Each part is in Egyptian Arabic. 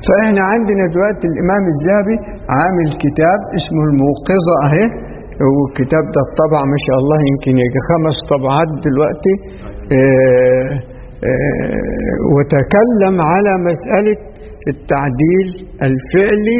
فاحنا عندنا دلوقتي الامام الذهبي عامل كتاب اسمه الموقظه اهي والكتاب ده الطبع ما شاء الله يمكن يجي خمس طبعات دلوقتي آه، آه، وتكلم على مسألة التعديل الفعلي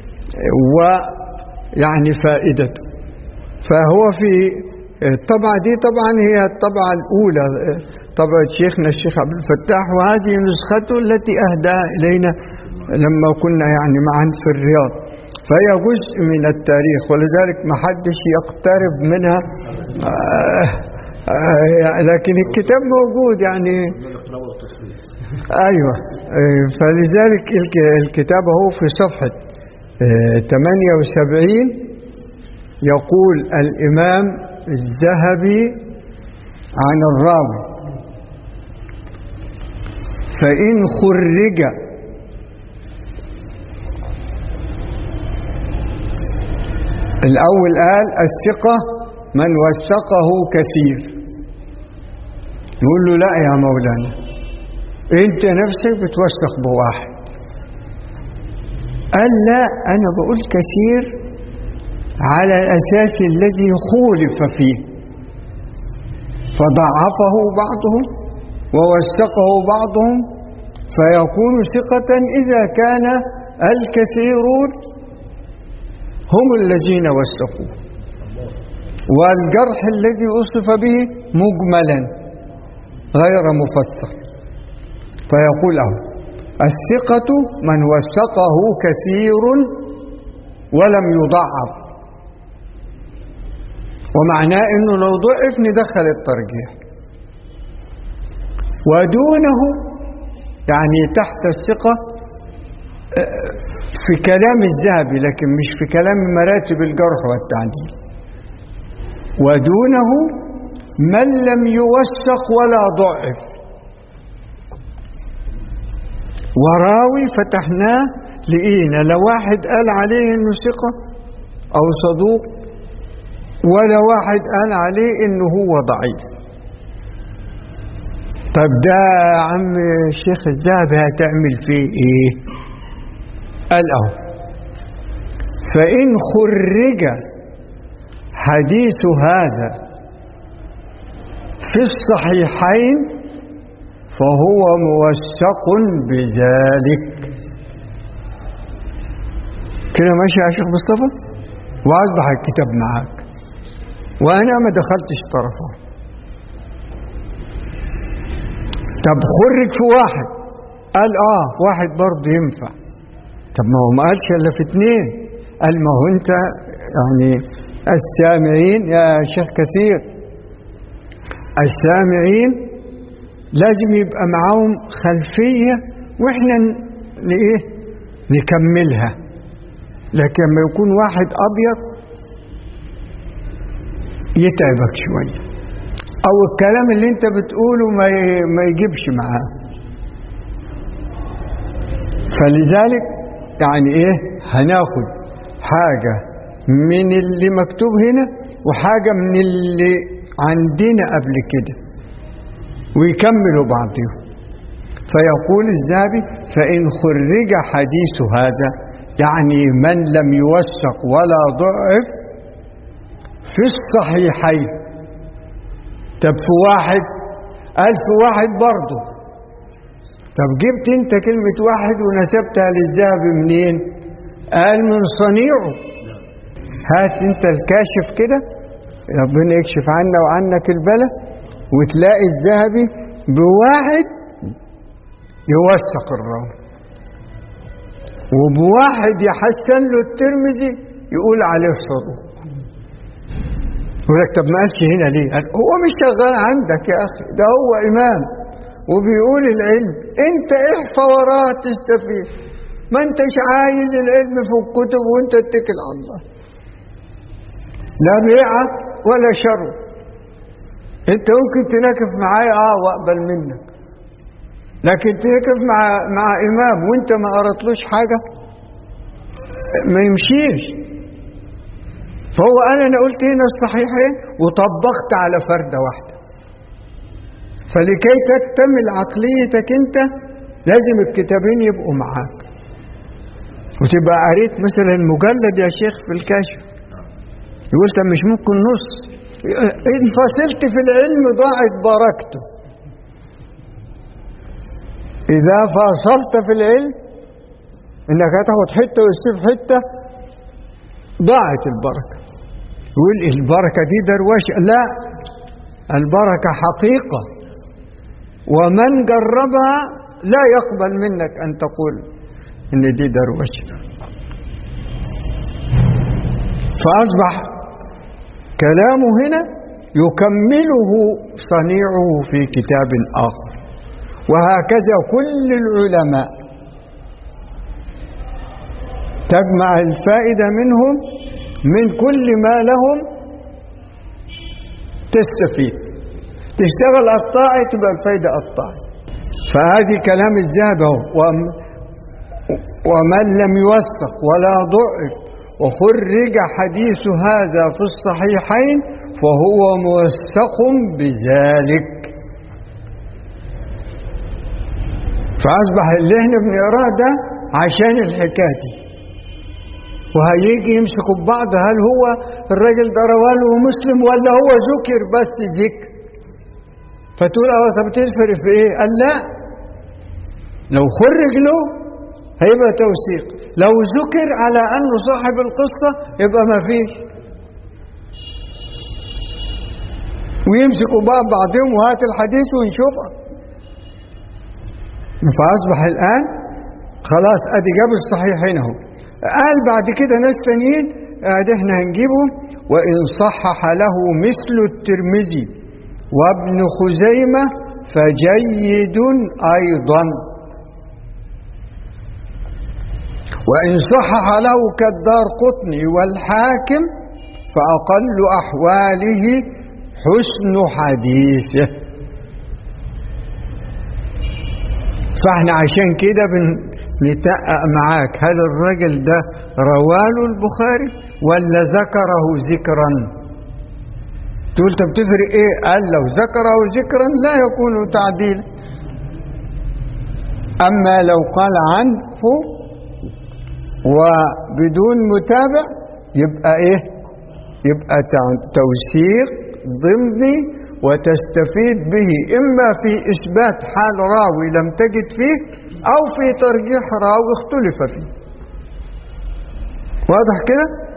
ويعني فائدته فهو في الطبعة دي طبعا هي الطبعة الأولى طبعة شيخنا الشيخ عبد الفتاح وهذه نسخته التي أهدى إلينا لما كنا يعني معا في الرياض فهي جزء من التاريخ ولذلك ما حدش يقترب منها آه آه لكن الكتاب موجود يعني ايوه آه فلذلك الك- الكتاب هو في صفحه آه 78 يقول الامام الذهبي عن الراوي فان خرج الأول قال الثقة من وثقه كثير نقول له لا يا مولانا انت نفسك بتوثق بواحد قال لا انا بقول كثير على الاساس الذي خولف فيه فضعفه بعضهم ووثقه بعضهم فيكون ثقة إذا كان الكثيرون هم الذين وثقوه والجرح الذي وصف به مجملا غير مفسر فيقول له الثقة من وثقه كثير ولم يضعف ومعناه انه لو ضعف ندخل الترجيح ودونه يعني تحت الثقة في كلام الذهبي لكن مش في كلام مراتب الجرح والتعديل ودونه من لم يوثق ولا ضعف وراوي فتحناه لقينا لا واحد قال عليه انه ثقة او صدوق ولا واحد قال عليه انه هو ضعيف طب ده يا عم الشيخ الذهبي هتعمل فيه ايه قال اهو فان خرج حديث هذا في الصحيحين فهو موثق بذلك كده ماشي يا شيخ مصطفى واصبح الكتاب معاك وانا ما دخلتش طرفه طب خرج في واحد قال اه واحد برضه ينفع طب ما هو ما قالش الا في اتنين قال ما هو انت يعني السامعين يا شيخ كثير السامعين لازم يبقى معاهم خلفية واحنا ن- ايه نكملها لكن لما يكون واحد ابيض يتعبك شوية او الكلام اللي انت بتقوله ما ي- ما يجيبش معاه فلذلك يعني ايه هناخد حاجة من اللي مكتوب هنا وحاجة من اللي عندنا قبل كده ويكملوا بعضهم فيقول الذهبي فإن خرج حديث هذا يعني من لم يوثق ولا ضعف في الصحيحين طب في واحد قال في واحد برضه طب جبت انت كلمة واحد ونسبتها للذهبي منين قال من صنيعه هات انت الكاشف كده ربنا يكشف عنا وعنك البلاء وتلاقي الذهبي بواحد يوثق الراوي وبواحد يحسن له الترمذي يقول عليه الصدوق يقول لك طب ما قالش هنا ليه؟ قال هو مش شغال عندك يا اخي ده هو امام وبيقول العلم انت احفى وراه تستفيد ما انتش عايز العلم في الكتب وانت اتكل على الله لا بيعة ولا شر انت ممكن تناكف معايا اه واقبل منك لكن تناكف مع مع امام وانت ما قرأتلوش حاجه ما يمشيش فهو قال انا قلت هنا الصحيحين وطبقت على فرده واحده فلكي تكتمل عقليتك انت لازم الكتابين يبقوا معاك وتبقى قريت مثلا مجلد يا شيخ في الكشف يقول طب مش ممكن نص ان فصلت في العلم ضاعت بركته اذا فاصلت في العلم انك هتاخد حته وتسيب حته ضاعت البركه يقول البركه دي دروشه لا البركه حقيقه ومن جربها لا يقبل منك ان تقول ان دي دروشه فاصبح كلامه هنا يكمله صنيعه في كتاب اخر وهكذا كل العلماء تجمع الفائده منهم من كل ما لهم تستفيد تشتغل الطاعة تبقى الفايدة الطاعة فهذه كلام الذهب ومن لم يوثق ولا ضعف وخرج حديث هذا في الصحيحين فهو موثق بذلك فأصبح اللي احنا بنقراه ده عشان الحكاية دي وهيجي يمسكوا ببعض هل هو الراجل ده رواه مسلم ولا هو ذكر بس ذكر فتقول اه طب تفرق في ايه؟ قال لا لو خرج له هيبقى توثيق لو ذكر على انه صاحب القصه يبقى ما فيش ويمسكوا بقى بعضهم وهات الحديث ونشوفها فاصبح الان خلاص ادي جاب الصحيحين اهو قال بعد كده ناس ثانيين ادي احنا هنجيبه وان صحح له مثل الترمذي وابن خزيمه فجيد ايضا وإن صحح له كالدار قطني والحاكم فأقل أحواله حسن حديثه فاحنا عشان كده بنتقق معاك هل الراجل ده رواه البخاري ولا ذكره ذكرا تقول طب تفرق ايه قال لو ذكره ذكرا لا يكون تعديل اما لو قال عنه وبدون متابع يبقى ايه يبقى توثيق ضمني وتستفيد به اما في اثبات حال راوي لم تجد فيه او في ترجيح راوي اختلف فيه واضح كده